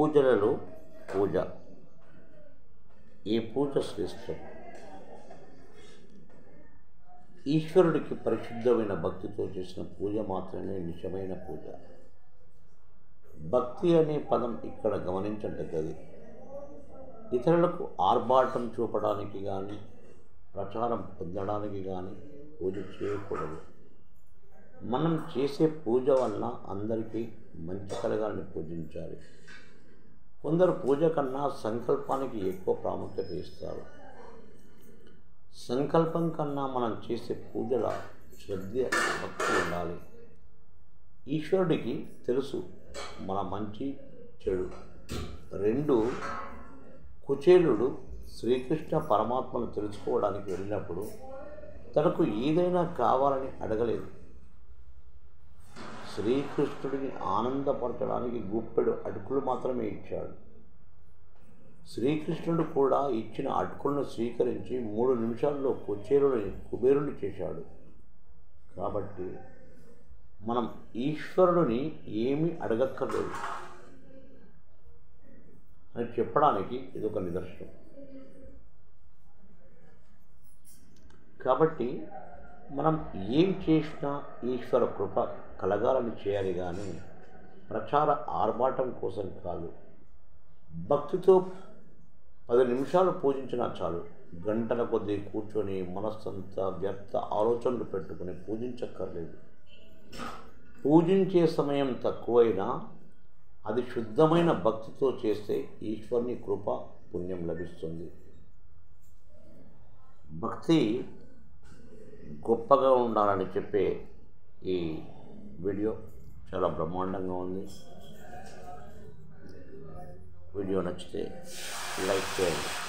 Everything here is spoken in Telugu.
పూజలలో పూజ ఈ పూజ శ్రేష్టం ఈశ్వరుడికి పరిశుద్ధమైన భక్తితో చేసిన పూజ మాత్రమే నిజమైన పూజ భక్తి అనే పదం ఇక్కడ గమనించదగ్గది ఇతరులకు ఆర్భాటం చూపడానికి కానీ ప్రచారం పొందడానికి కానీ పూజ చేయకూడదు మనం చేసే పూజ వలన అందరికీ మంచి కలగాలని పూజించాలి కొందరు పూజ కన్నా సంకల్పానికి ఎక్కువ ప్రాముఖ్యత ఇస్తారు సంకల్పం కన్నా మనం చేసే పూజల శ్రద్ధ భక్తి ఉండాలి ఈశ్వరుడికి తెలుసు మన మంచి చెడు రెండు కుచేలుడు శ్రీకృష్ణ పరమాత్మను తెలుసుకోవడానికి వెళ్ళినప్పుడు తనకు ఏదైనా కావాలని అడగలేదు శ్రీకృష్ణుడిని ఆనందపరచడానికి గుప్పెడు అటుకులు మాత్రమే ఇచ్చాడు శ్రీకృష్ణుడు కూడా ఇచ్చిన అటుకులను స్వీకరించి మూడు నిమిషాల్లో కుచేరుని కుబేరుని చేశాడు కాబట్టి మనం ఈశ్వరుడిని ఏమీ అడగక్కర్లేదు అని చెప్పడానికి ఇదొక నిదర్శనం కాబట్టి మనం ఏం చేసినా ఈశ్వర కృప కలగాలని చేయాలి కానీ ప్రచార ఆర్భాటం కోసం కాదు భక్తితో పది నిమిషాలు పూజించినా చాలు గంటల కొద్దీ కూర్చొని మనస్సంతా వ్యర్థ ఆలోచనలు పెట్టుకుని పూజించక్కర్లేదు పూజించే సమయం తక్కువైనా అది శుద్ధమైన భక్తితో చేస్తే ఈశ్వరుని కృప పుణ్యం లభిస్తుంది భక్తి గొప్పగా ఉండాలని చెప్పే ఈ వీడియో చాలా బ్రహ్మాండంగా ఉంది వీడియో నచ్చితే లైక్ చేయండి